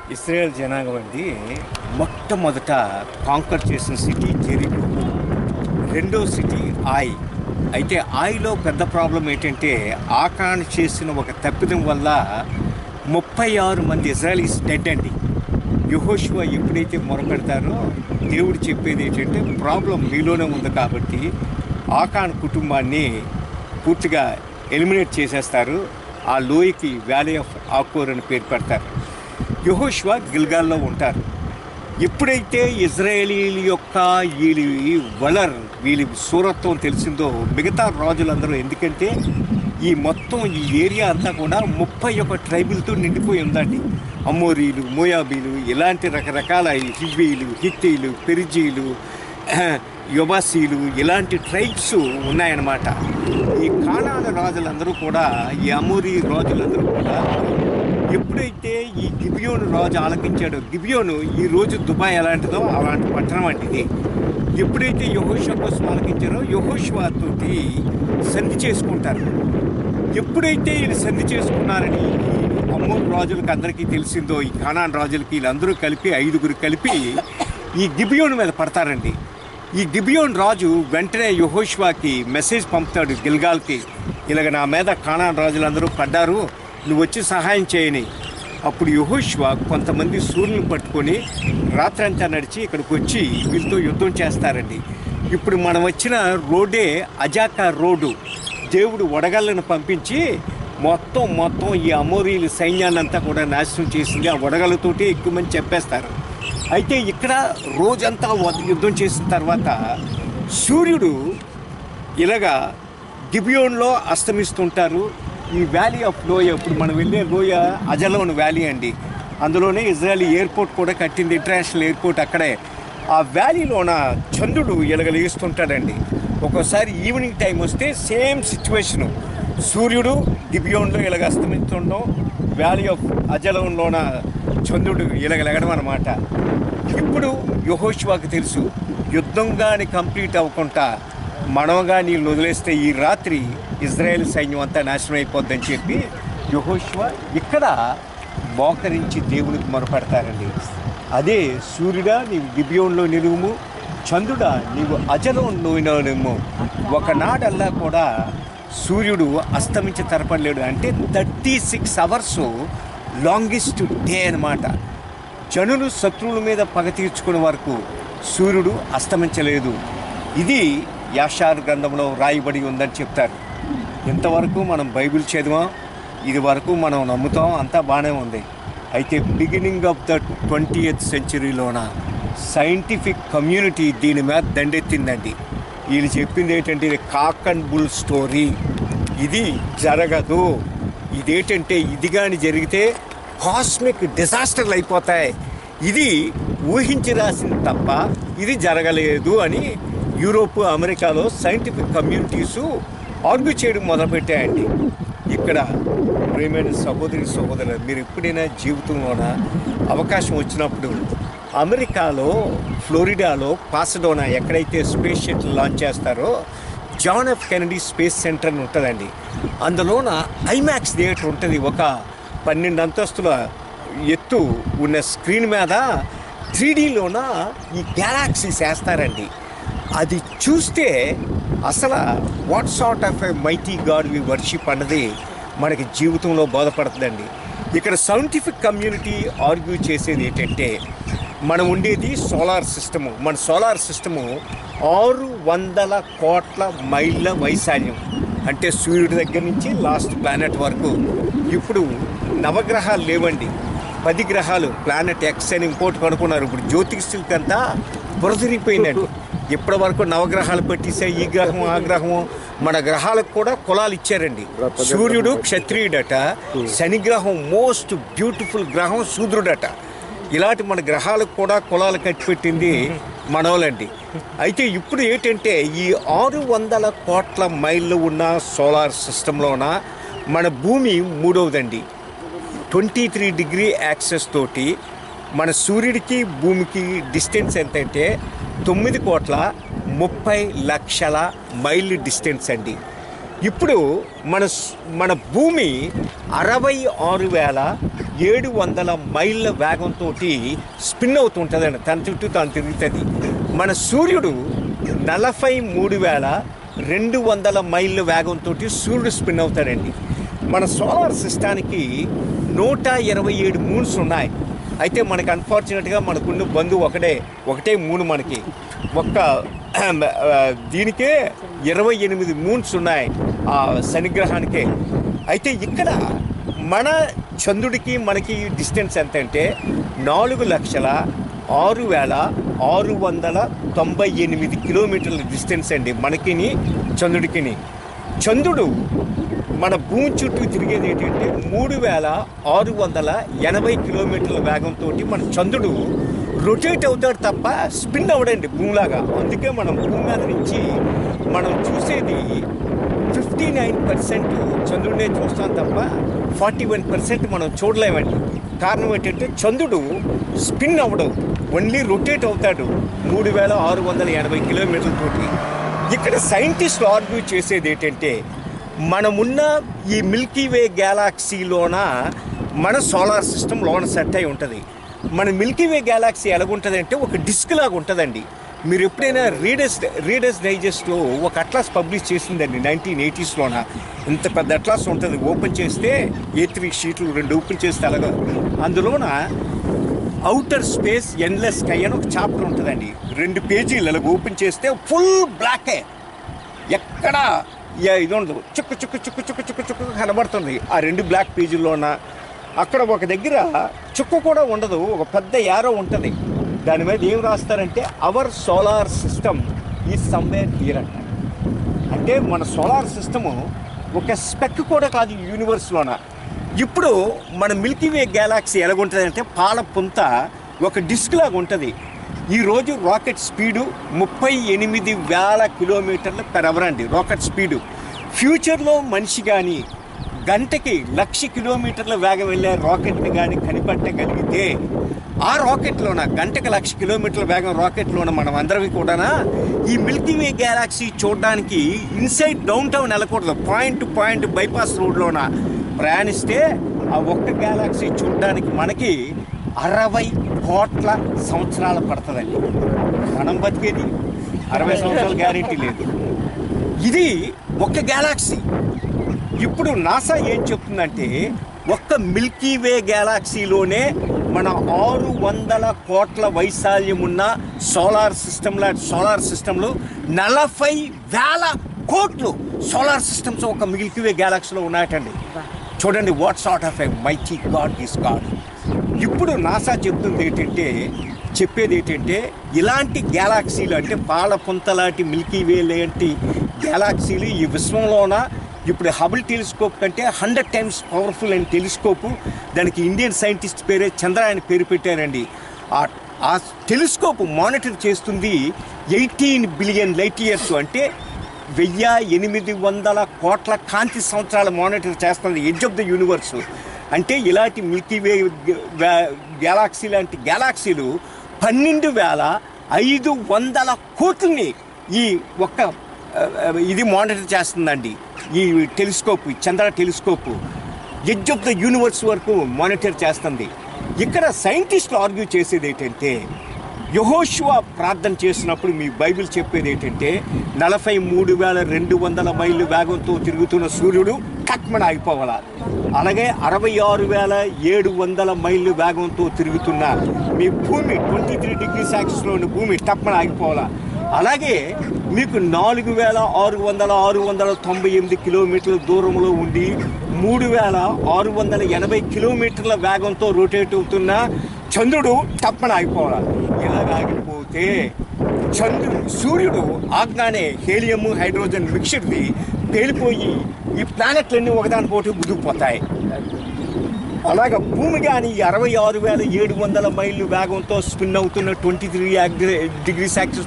Israel జనాంగం అండి మొట్టమొదట కాంకర్ చేసిన సిటీ జెరికో రెండో సిటీ ఆయ్ అయితే ఆయలో పెద్ద ప్రాబ్లం ఏంటంటే ఆకాన్ చేసిన ఒక తప్పిదం వల్ల ముప్పై ఆరు మంది ఇజ్రాయలీస్ డెడ్ అండి యహోషువ ఎప్పుడైతే మొరపెడతారో దేవుడు చెప్పేది ఏంటంటే ప్రాబ్లం మీలోనే ఉంది కాబట్టి ఆకాన్ కుటుంబాన్ని పూర్తిగా ఎలిమినేట్ చేసేస్తారు ఆ లోయకి వ్యాలీ ఆఫ్ ఆకోర్ అని పేరు పెడతారు యహోష్వా గిల్గాల్లో ఉంటారు ఎప్పుడైతే ఇజ్రాయేలీల యొక్క వీళ్ళ వలర్ వీళ్ళ సూరత్వం తెలిసిందో మిగతా రాజులందరూ ఎందుకంటే ఈ మొత్తం ఈ ఏరియా అంతా కూడా ముప్పై ఒక ట్రైబులతో నిండిపోయి ఉందండి అమ్మోరీలు మోయాబీలు ఇలాంటి రకరకాల హివ్వీలు హిత్తీలు పెరిజీలు యుబాసీలు ఇలాంటి ట్రైబ్స్ ఉన్నాయన్నమాట ఈ కానాల రాజులందరూ కూడా ఈ అమోరీ రాజులందరూ కూడా ఎప్పుడైతే ఈ గిబియోను రాజు ఆలకించాడో గిబియోను ఈ రోజు దుబాయ్ ఎలాంటిదో అలాంటి పట్టణం వంటిది ఎప్పుడైతే యహోషువ కోసం ఆలకించారో యహోషువ తోటి సంధి చేసుకుంటారు ఎప్పుడైతే వీళ్ళు సంధి చేసుకున్నారని ఈ అమ్మోరు రాజులకు అందరికీ తెలిసిందో ఈ కానాన్ రాజులకి వీళ్ళందరూ కలిపి ఐదుగురు కలిపి ఈ గిబియోన్ మీద పడతారండి ఈ గిబియోన్ రాజు వెంటనే యహోష్వాకి మెసేజ్ పంపుతాడు గిల్గాల్కి ఇలాగ నా మీద కానాన్ రాజులందరూ పడ్డారు నువ్వు వచ్చి సహాయం చేయని అప్పుడు యహోష్వా కొంతమంది సూర్యుని పట్టుకొని రాత్రంతా నడిచి ఇక్కడికి వచ్చి వీళ్ళతో యుద్ధం చేస్తారండి ఇప్పుడు మనం వచ్చిన రోడ్డే అజాకా రోడ్డు దేవుడు వడగళ్ళను పంపించి మొత్తం మొత్తం ఈ అమోరీల సైన్యాన్ని అంతా కూడా నాశనం చేసింది ఆ వడగళ్ళతోటి ఎక్కువ మంది చెప్పేస్తారు అయితే ఇక్కడ రోజంతా వ- యుద్ధం చేసిన తర్వాత సూర్యుడు ఇలాగా గిబియోన్లో అస్తమిస్తుంటారు ఈ వ్యాలీ ఆఫ్ లోయ ఇప్పుడు మనం వెళ్ళే లోయ అజలోన్ వ్యాలీ అండి అందులోనే ఇజ్రాయల్ ఎయిర్పోర్ట్ కూడా కట్టింది ఇంటర్నేషనల్ ఎయిర్పోర్ట్ అక్కడే ఆ వ్యాలీలోన చంద్రుడు ఇలగలిగిస్తుంటాడండి ఒక్కోసారి ఈవినింగ్ టైం వస్తే సేమ్ సిచ్యువేషను సూర్యుడు గిబియోన్లో ఇలాగ అస్తమిస్తుండడం వ్యాలీ ఆఫ్ అజలంలోన చంద్రుడు ఇలగలగడం అనమాట ఇప్పుడు యహోష్వాకి తెలుసు యుద్ధం కానీ కంప్లీట్ అవ్వకుండా మనం కానీ వదిలేస్తే ఈ రాత్రి ఇజ్రాయెల్ సైన్యం అంతా నాశనం అయిపోద్దని చెప్పి యహోష్వ ఇక్కడ మోకరించి దేవునికి మొరపెడతారండి అదే సూర్యుడా నీవు గిబియోన్లో నిలువుము చంద్రుడా నీవు అజలంలో నిలువుము ఒకనాడల్లా కూడా సూర్యుడు అస్తమించి తరపడలేడు అంటే thirty six hours longest day అన్నమాట జనులు శత్రువుల మీద పగ తీర్చుకునే వరకు సూర్యుడు అస్తమించలేదు ఇది యాషార్ గ్రంథంలో రాయబడి ఉందని చెప్తారు ఇంతవరకు మనం బైబిల్ చదివాం ఇది వరకు మనం నమ్ముతాం అంతా బాగానే ఉంది అయితే beginning of the twenty eighth సెంచరీలోన సైంటిఫిక్ కమ్యూనిటీ దీని మీద దండెత్తిందండి వీళ్ళు చెప్పింది ఏంటంటే ఇది కాక్ అండ్ బుల్ స్టోరీ ఇది జరగదు ఇదేంటంటే ఇది కానీ జరిగితే కాస్మిక్ డిజాస్టర్లు అయిపోతాయి ఇది ఊహించి రాసింది తప్ప ఇది జరగలేదు అని యూరోప్ అమెరికాలో సైంటిఫిక్ కమ్యూనిటీసు ఆర్గ్యూ చేయడం మొదలుపెట్టాయండి ఇక్కడ ప్రేమైన సహోదరి సహోదరులు మీరు ఎప్పుడైనా జీవితంలోన అవకాశం వచ్చినప్పుడు అమెరికాలో ఫ్లోరిడాలో పాసడోనా ఎక్కడైతే స్పేస్ షటిల్ లాంచ్ చేస్తారో John F Kennedy Space Center అని ఉంటుందండి అందులోన ఐమాక్స్ థియేటర్ ఉంటుంది ఒక పన్నెండు అంతస్తుల ఎత్తు ఉన్న స్క్రీన్ మీద త్రీడీలోన ఈ గ్యాలాక్సీస్ వేస్తారండి అది చూస్తే అసలు what sort of a mighty god we worship అన్నది మనకి జీవితంలో బోధపడుతుందండి ఇక్కడ సైంటిఫిక్ కమ్యూనిటీ ఆర్గ్యూ చేసేది ఏంటంటే మనం ఉండేది సోలార్ సిస్టము మన సోలార్ సిస్టము ఆరు వందల కోట్ల మైళ్ళ వైశాల్యం అంటే సూర్యుడి దగ్గర నుంచి లాస్ట్ ప్లానెట్ వరకు ఇప్పుడు నవగ్రహాలు లేవండి పది గ్రహాలు ప్లానెట్ ఎక్స్ అని ఇంకోటి కనుక్కున్నారు ఇప్పుడు జ్యోతిష్యులకి అంతా బురదిరిగిపోయిందండి ఇప్పటి వరకు నవగ్రహాలు పెట్టేసే ఈ గ్రహం ఆ గ్రహం మన గ్రహాలకు కూడా కులాలు ఇచ్చారండి సూర్యుడు క్షత్రియుడట శని గ్రహం మోస్ట్ బ్యూటిఫుల్ గ్రహం శూద్రుడట ఇలాంటి మన గ్రహాలకు కూడా కులాలు కట్టిపెట్టింది మనోలండి అయితే ఇప్పుడు ఏంటంటే ఈ ఆరు వందల కోట్ల మైళ్ళు ఉన్న సోలార్ సిస్టంలోన మన భూమి మూడవదండి ట్వంటీ త్రీ డిగ్రీ యాక్సెస్ తోటి మన సూర్యుడికి భూమికి డిస్టెన్స్ ఎంతంటే తొమ్మిది కోట్ల ముప్పై లక్షల మైల్ డిస్టెన్స్ అండి ఇప్పుడు మన స్- మన భూమి అరవై ఆరు వేల ఏడు వందల మైళ్ళ వేగంతో స్పిన్ అవుతుంటుందండి తన చుట్టూ తాను తిరుగుతుంది మన సూర్యుడు నలభై మూడు వేల రెండు వందల మైళ్ళ వేగంతో సూర్యుడు స్పిన్ అవుతాడండి మన సోలార్ సిస్టానికి నూట ఇరవై ఏడు మూన్స్ ఉన్నాయి అయితే మనకు అన్ఫార్చునేట్గా మనకున్న బంధువు ఒకటే ఒకటే మూడు మనకి ఒక్క ఆ, దీనికే ఇరవై ఎనిమిది మూన్స్ ఉన్నాయి ఆ శనిగ్రహానికే అయితే ఇక్కడ మన చంద్రుడికి మనకి డిస్టెన్స్ ఎంత అంటే నాలుగు లక్షల ఆరు వేల ఆరు వందల తొంభై ఎనిమిది కిలోమీటర్ల డిస్టెన్స్ అండి మనకిని చంద్రుడికిని చంద్రుడు మన భూమి చుట్టూ తిరిగేది ఏంటంటే మూడు వేల ఆరు వందల ఎనభై కిలోమీటర్ల వేగంతో మన చంద్రుడు రొటేట్ అవుతాడు తప్ప స్పిన్ అవ్వడండి భూమిలాగా అందుకే మనం భూమి మీద నుంచి మనం చూసేది ఫిఫ్టీ నైన్ పర్సెంట్ చంద్రుడినే చూస్తాం తప్ప ఫార్టీ వన్ పర్సెంట్ మనం చూడలేమండి కారణం ఏంటంటే చంద్రుడు స్పిన్ అవ్వడం ఓన్లీ రొటేట్ అవుతాడు మూడు వేల ఆరు వందల ఎనభై కిలోమీటర్లతోటి ఇక్కడ సైంటిస్టులు ఆర్గ్యూ చేసేది ఏంటంటే మనమున్న ఈ మిల్కీ వే గ్యాలాక్సీలోన మన సోలార్ సిస్టమ్ లోన సెట్ అయి ఉంటుంది మన మిల్కీ వే గ్యాలాక్సీ ఎలాగుంటుంది అంటే ఒక డిస్క్ లాగా ఉంటుందండి మీరు ఎప్పుడైనా రీడర్స్ రీడర్స్ డైజెస్ట్లో ఒక అట్లాస్ పబ్లిష్ చేసిందండి నైన్టీన్ ఎయిటీస్లోన ఇంత పెద్ద అట్లాస్ ఉంటుంది ఓపెన్ చేస్తే ఏ త్రీ షీట్లు రెండు ఓపెన్ చేస్తే అలాగా అందులోన అవుటర్ స్పేస్ ఎన్లెస్ స్కై అని ఒక చాప్టర్ ఉంటుందండి రెండు పేజీలు అలా ఓపెన్ చేస్తే ఫుల్ బ్లాకే ఎక్కడ ఏ- ఇది ఉండదు చుక్కు చుక్కు చుక్కు చుక్కు చుక్కు చుక్కు కనబడుతుంది ఆ రెండు బ్లాక్ పేజీల్లోన అక్కడ ఒక దగ్గర చుక్కు కూడా ఉండదు ఒక పెద్ద యారో ఉంటుంది దాని మీద ఏం రాస్తారంటే అవర్ సోలార్ సిస్టమ్ ఈ సమ్వేర్ హియర్ అంట అంటే మన సోలార్ సిస్టము ఒక స్పెక్ కూడా కాదు ఈ యూనివర్స్లోన ఇప్పుడు మన మిల్కీ వే గ్యాలాక్సీ ఎలాగుంటుంది అంటే పాల పుంత ఒక డిస్క్ లాగా ఉంటుంది ఈరోజు రాకెట్ స్పీడు ముప్పై ఎనిమిది వేల కిలోమీటర్ల పెర్ అవర్ అండి రాకెట్ స్పీడు ఫ్యూచర్లో మనిషి కానీ గంటకి లక్ష కిలోమీటర్ల వేగం వెళ్ళే రాకెట్ని కానీ కనిపెట్టగలిగితే ఆ రాకెట్లోన గంటకి లక్ష కిలోమీటర్ల వేగం రాకెట్లోన మనం అందరం కూడా ఈ మిల్కీ వే గ్యాలాక్సీ చూడడానికి ఇన్సైడ్ డౌన్ టౌన్ వెళ్ళకూడదు పాయింట్ టు పాయింట్ బైపాస్ రోడ్లోన ప్రయాణిస్తే ఆ ఒక్క గ్యాలాక్సీ చూడడానికి మనకి అరవై కోట్ల సంవత్సరాలు పడుతుందండి మనం బతికేది అరవై సంవత్సరాల గ్యారెంటీ లేదు ఇది ఒక్క గ్యాలాక్సీ ఇప్పుడు నాసా ఏం చెప్తుందంటే ఒక్క మిల్కీ వే గ్యాలాక్సీలోనే మన ఆరు వందల కోట్ల వైశాల్యం ఉన్న సోలార్ సిస్టమ్ లాంటి సోలార్ సిస్టంలో నలభై వేల కోట్లు సోలార్ సిస్టమ్స్ ఒక మిల్కీ వే గ్యాలాక్సీలో ఉన్నాయటండి చూడండి what sort of a mighty god this god ఇప్పుడు నాసా చెప్తుంది ఏంటంటే చెప్పేది ఏంటంటే ఇలాంటి గ్యాలాక్సీలు అంటే పాల పుంత లాంటి మిల్కీ వే లాంటి గ్యాలాక్సీలు ఈ విశ్వంలోన ఇప్పుడు హబుల్ టెలిస్కోప్ కంటే హండ్రెడ్ టైమ్స్ పవర్ఫుల్ అయిన టెలిస్కోపు దానికి ఇండియన్ సైంటిస్ట్ పేరే చంద్రయాన్ పేరు పెట్టారండి ఆ ఆ టెలిస్కోప్ మానిటర్ చేస్తుంది ఎయిటీన్ బిలియన్ లైట్ ఇయర్స్ అంటే వెయ్యి ఎనిమిది వందల కోట్ల కాంతి సంవత్సరాల మానిటర్ చేస్తుంది ఎడ్జ్ ఆఫ్ ద యూనివర్స్ అంటే ఇలాంటి మిల్కీ వే గ్యాలాక్సీ లాంటి గ్యాలాక్సీలు పన్నెండు వేల ఐదు వందల కోట్లని ఈ ఒక్క ఆ, ఇది మానిటర్ చేస్తుందండి ఈ టెలిస్కోప్ ఈ Chandra telescope edge of the universe వరకు మానిటర్ చేస్తుంది ఇక్కడ సైంటిస్టులు ఆర్గ్యూ చేసేది ఏంటంటే యహోషువ ప్రార్థన చేసినప్పుడు మీ బైబిల్ చెప్పేది ఏంటంటే నలభై మూడు వేల రెండు వందల మైళ్ళు వేగంతో తిరుగుతున్న సూర్యుడు టక్మన ఆగిపోవాలా అలాగే అరవై ఆరు వేల ఏడు వందల మైళ్ళు వేగంతో తిరుగుతున్న మీ భూమి ట్వంటీ త్రీ డిగ్రీ సాక్స్లోని భూమి టక్మన ఆగిపోవాలా అలాగే మీకు నాలుగు వేల ఆరు వందల ఆరు వందల తొంభై ఎనిమిది కిలోమీటర్ల దూరంలో ఉండి మూడు వేల ఆరు వందల ఎనభై కిలోమీటర్ల వేగంతో రొటేట్ అవుతున్న చంద్రుడు టప్పన ఆగిపోవాలి ఇలాగ ఆగిపోతే చంద్రుడు సూర్యుడు ఆజ్ఞానే హేలియము హైడ్రోజన్ మిక్చర్ది పేలిపోయి ఈ ప్లానెట్లన్నీ ఒకదానిపోటీ ముదిగిపోతాయి అలాగ భూమి కానీ అరవై ఆరు వేల ఏడు వందల మైళ్ళు వేగంతో స్పిన్ అవుతున్న ట్వంటీ త్రీ డిగ్రీ సాక్సెస్